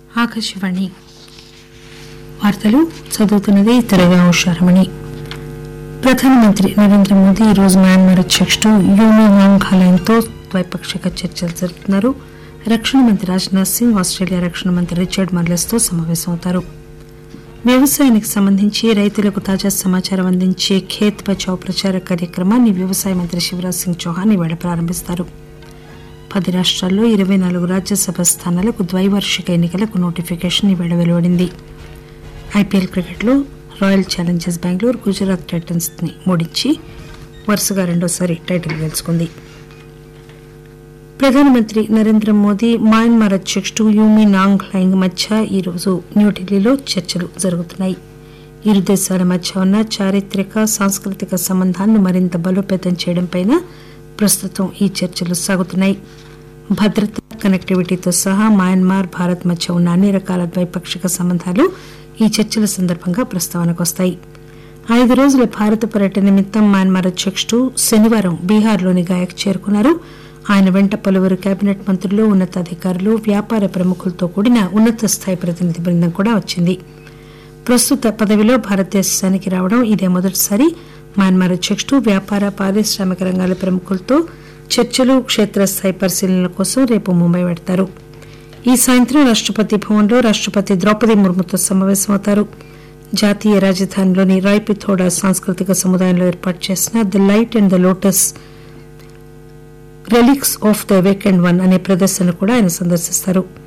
ఆకాశవాణి వార్తలు చదువుతున్నది తెరగా ఉషారమణి ప్రధానమంత్రి నరేంద్ర మోదీ ఈరోజు మయన్మార్ అధ్యక్షుడు యూమి నాంగ్ హలైన్తో ద్వైపాక్షిక చర్చలు జరుపుతున్నారు రక్షణ మంత్రి రాజ్నాథ్ సింగ్ ఆస్ట్రేలియా రక్షణ మంత్రి రిచర్డ్ మర్లెస్తో సమావేశమవుతారు వ్యవసాయానికి సంబంధించి రైతులకు తాజా సమాచారం అందించే ఖేత్ బచావ్ ప్రచార కార్యక్రమాన్ని వ్యవసాయ మంత్రి శివరాజ్ సింగ్ చౌహాన్ ఈవేళ ప్రారంభిస్తారు పది రాష్ట్రాల్లో ఇరవై నాలుగు రాజ్యసభ స్థానాలకు ద్వైవార్షిక ఎన్నికలకు నోటిఫికేషన్ ఈవేళ వెలువడింది ఐపీఎల్ క్రికెట్లో royal challengers Bengaluru Gujarat titans ని ఓడించి వరుసగా రెండోసారి టైటిల్ గెలుచుకుంది ప్రధానమంత్రి నరేంద్ర మోదీ మయన్మార్ అధ్యక్షుడు యూమి నాంగ్ లైంగ్ మధ్య ఈరోజు న్యూఢిల్లీలో చర్చలు జరుగుతున్నాయి ఇరు దేశాల మధ్య ఉన్న చారిత్రక సాంస్కృతిక సంబంధాలను మరింత బలోపేతం చేయడంపై ప్రస్తుతం ఈ చర్చలు సాగుతున్నాయి భద్రత కనెక్టివిటీతో సహా మయన్మార్ భారత్ మధ్య ఉన్న అన్ని రకాల ద్వైపాక్షిక సంబంధాలు ఈ చర్చల సందర్భంగా ప్రస్తావనకు వస్తాయి ఐదు రోజుల భారత పర్యటన నిమిత్తం మయన్మార్ అధ్యక్షుడు శనివారం బీహార్లోని గాయకు చేరుకున్నారు ఆయన వెంట పలువురు కేబినెట్ మంత్రులు ఉన్నతాధికారులు వ్యాపార ప్రముఖులతో కూడిన ఉన్నత స్థాయి ప్రతినిధి బృందం కూడా వచ్చింది ప్రస్తుత పదవిలో భారతదేశానికి రావడం ఇదే మొదటిసారి మయన్మార్ అధ్యక్షుడు వ్యాపార పారిశ్రామిక రంగాల ప్రముఖులతో చర్చలు క్షేత్రస్థాయి పరిశీలనల కోసం రేపు ముంబై వెడతారు ఈ సాయంత్రం రాష్టపతి భవన్లో రాష్టపతి ద్రౌపది ముర్ముతో సమావేశమవుతారు జాతీయ రాజధానిలోని రాయ్పిథోడా సాంస్కృతిక సముదాయంలో ఏర్పాటు చేసిన the light and the lotus relics of the awakened one అనే ప్రదర్శన కూడా ఆయన సందర్శిస్తారు